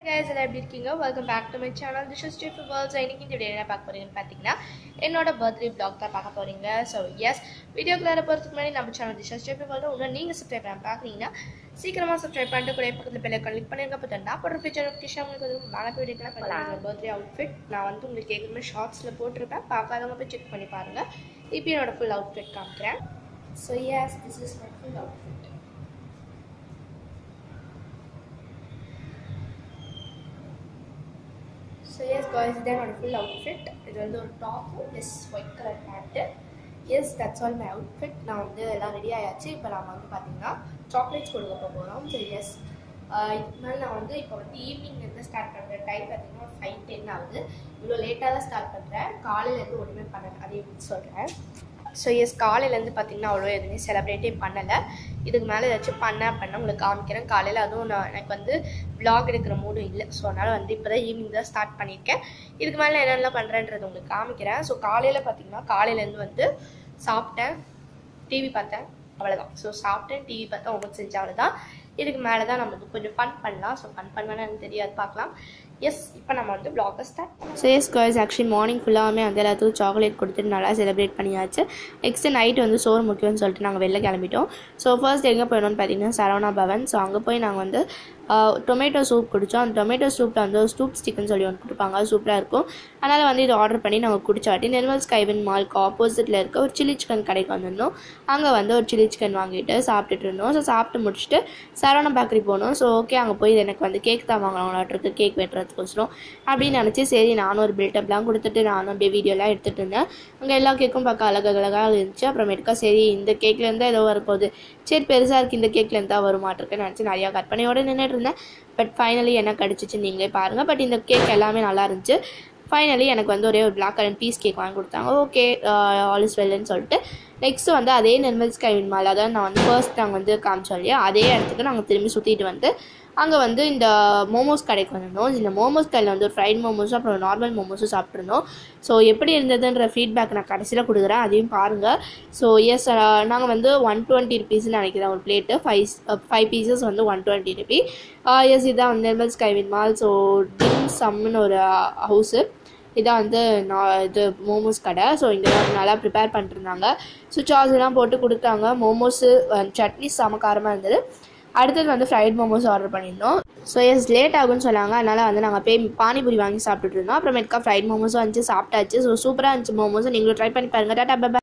guys எல்லாம் எப்படி இருக்கீங்க welcome back to my channel this is Steph worlds இன்னைக்கு இந்த வீடியோ என்ன பார்க்க போறீங்கன்னு பார்த்தீங்கன்னா என்னோட பர்த்டே பிளாக் தான் பார்க்க போறீங்க ஸோ எஸ் வீடியோக்குள்ளார போகிறதுக்கு முன்னாடி நம்ம சேனல் திஸ் ஸ்டீஃப் வேர்ல்டு உங்களை நீங்கள் சப்ஸ்கிரைப் பண்ண பார்க்குறீங்கன்னா சீக்கிரமாக சப்ஸ்கிரைப் பண்ணிட்டு கூட பக்கத்தில் பெல்லை கிளிக் பண்ணிருங்க அப்போ நான் போடுற ஃபியூச்சர் நோட்டிஃபிகேஷன் உங்களுக்கு வந்து மேலே போய் எடுக்கலாம் பண்ணலாம் பர்த்டே அவுட்ஃபிட் நான் வந்து உங்களுக்கு ஏற்கனவே ஷார்ட்ஸில் போட்டிருப்பேன் பார்க்காதவங்க போய் செக் பண்ணி பாருங்கள் இப்போ என்னோட ஃபுல் அவுட்ஃபிட் காமிக்கிறேன் so yes this is my full outfit so yes guys இதான் என்னோட ஃபுல் அவுட்ஃபிட் இது வந்து ஒரு top yes white colour pant yes that's all my outfit நான் வந்து எல்லாம் ரெடி ஆயாச்சு இப்போ நம்ம வந்து பார்த்தீங்கன்னா சாக்லேட்ஸ் கொடுக்க போகிறோம் ஸோ எஸ் இதுக்கு மேலே நான் வந்து இப்போ வந்து ஈவினிங் இருந்து ஸ்டார்ட் பண்ணுறேன் டைம் பார்த்தீங்கன்னா ஃபைவ் டென் ஆகுது இவ்வளோ லேட்டாக தான் ஸ்டார்ட் பண்ணுறேன் காலையிலேருந்து ஒன்றுமே பண்ணல அதே சொல்கிறேன் ஸோ எஸ் காலையிலேருந்து பார்த்தீங்கன்னா அவ்வளோ எதுவுமே செலிப்ரேட்டே பண்ணலை இதுக்கு மேலே ஏதாச்சும் பண்ணேன் அப்படின்னா உங்களுக்கு காமிக்கிறேன் காலையில் அதுவும் நான் எனக்கு வந்து vlog எடுக்கிற மூடும் இல்லை ஸோ அதனால் வந்து இப்போ தான் ஈவினிங் தான் ஸ்டார்ட் பண்ணியிருக்கேன் இதுக்கு மேலே என்னென்னலாம் பண்ணுறேன்றது உங்களுக்கு காமிக்கிறேன் ஸோ காலையில் பார்த்தீங்கன்னா காலையிலேருந்து வந்து சாப்பிட்டேன் டிவி பார்த்தேன் அவ்வளோதான் ஸோ சாப்பிட்டேன் டிவி பார்த்தேன் உங்களுக்கு செஞ்ச அவ்வளோதான் இதுக்கு மேலே தான் நம்ம வந்து கொஞ்சம் ஃபன் பண்ணலாம் ஸோ ஃபன் பண்ணுவேன்னு எனக்கு தெரியாது பார்க்கலாம் எஸ் இப்போ நம்ம வந்து vlog start so yes guys actually morning ஃபுல்லாகவே வந்து எல்லாத்துக்கும் சாக்லேட் கொடுத்துட்டு நல்லா செலிப்ரேட் பண்ணியாச்சு நெக்ஸ்ட் நைட் வந்து சோறு முக்கியம்னு சொல்லிட்டு நாங்கள் வெளில கிளம்பிட்டோம் ஸோ ஃபர்ஸ்ட் எங்கே போயிடணும்னு பார்த்தீங்கன்னா சரவணா பவன் ஸோ அங்கே போய் நாங்கள் வந்து டொமேட்டோ சூப் குடித்தோம் அந்த டொமேட்டோ சூப்பில் வந்து ஸ்டூப் ஸ்டிக்குன்னு சொல்லி ஒன்று கொடுப்பாங்க சூப்பராக இருக்கும் அதனால் வந்து இது ஆர்டர் பண்ணி நாங்கள் குடிச்சாட்டி நெர்மல் ஸ்கைவன் மால்க்கு ஆப்போசிட்டில் இருக்க ஒரு சில்லி சிக்கன் கடைக்கு வந்திருந்தோம் அங்கே வந்து ஒரு சில்லி சிக்கன் வாங்கிட்டு சாப்பிட்டுட்டு இருந்தோம் ஸோ சாப்பிட்டு முடிச்சுட்டு சரவணா பேக்கரி போனோம் ஸோ ஓகே அங்கே போய் எனக்கு வந்து கேக் தான் வாங்கலாம்லாட்டிருக்கு கேக் வெட்டுறதுக்கோசரம் அப்படின்னு நினச்சி சரி நானும் ஒரு பில்டப்லாம் கொடுத்துட்டு நானும் அப்படியே வீடியோலாம் எடுத்துகிட்டு இருந்தேன் அங்கே எல்லா கேக்கும் பார்க்க அழகாக அழகாக இருந்துச்சு அப்புறமேட்டுக்கா சரி இந்த கேக்லேருந்து ஏதோ வரப்போகுது சரி பெருசாக இருக்குது இந்த கேக்லேருந்து தான் வருமாட்டிருக்குன்னு நினச்சி நிறையா கற்பனையோடு நின்றுட்டு இருந்தேன் பட் ஃபைனலி என்ன கிடச்சிச்சு நீங்களே பாருங்கள் பட் இந்த கேக் எல்லாமே நல்லா இருந்துச்சு ஃபைனலி எனக்கு வந்து ஒரே ஒரு பிளாக் கலர் பீஸ் கேக் வாங்கி கொடுத்தாங்க ஓகே ஆல் இஸ் வெல்லுன்னு சொல்லிட்டு நெக்ஸ்ட் வந்து அதே நிர்மல் ஸ்கைவின் மால் அதாவது நான் வந்து ஃபர்ஸ்ட் நாங்கள் வந்து காமிச்சோம் இல்லையா அதே இடத்துக்கு நாங்கள் திரும்பி சுற்றிட்டு வந்து அங்கே வந்து இந்த மோமோஸ் கடைக்கு வந்திருந்தோம் இந்த மோமோஸ் கடையில் வந்து ஒரு ஃப்ரைட் மோமோஸும் அப்புறம் நார்மல் மோமோஸும் சாப்பிட்ருந்தோம் ஸோ எப்படி இருந்ததுன்ற ஃபீட்பேக் நான் கடைசியில் கொடுக்குறேன் அதையும் பாருங்கள் ஸோ எஸ் நாங்கள் வந்து ஒன் டுவெண்ட்டி ருபீஸ்னு நினைக்கிறேன் ஒரு பிளேட்டு ஃபைவ் ஃபைவ் பீசஸ் வந்து ஒன் டுவெண்ட்டி ருபி எஸ் இதான் வந்து Nirmal Skywin mall so dim சம்னு ஒரு ஹவுஸு இதான் வந்து நான் இது மோமோஸ் கடை ஸோ இங்கே தான் நல்லா ப்ரிப்பேர் பண்ணிட்டுருந்தாங்க சுவிட்ச் எல்லாம் போட்டு கொடுத்தாங்க மோமோஸு சட்னி சமக்காரமாக இருந்தது அடுத்தது வந்து ஃப்ரைட் மோமோஸ் ஆர்டர் பண்ணியிருந்தோம் ஸோ எஸ் லேட் ஆகும்னு சொன்னாங்க அதனால் வந்து நாங்கள் போய் பானிபூரி வாங்கி சாப்பிட்டுட்டு இருந்தோம் அப்புறமேட்டுக்கா ஃப்ரைட் மோமோஸும் வந்துச்சு சாப்பிட்டாச்சு ஸோ சூப்பராக இருந்துச்சு மோமோஸும் நீங்களும் ட்ரை பண்ணி பாருங்கள் டாட்டா பை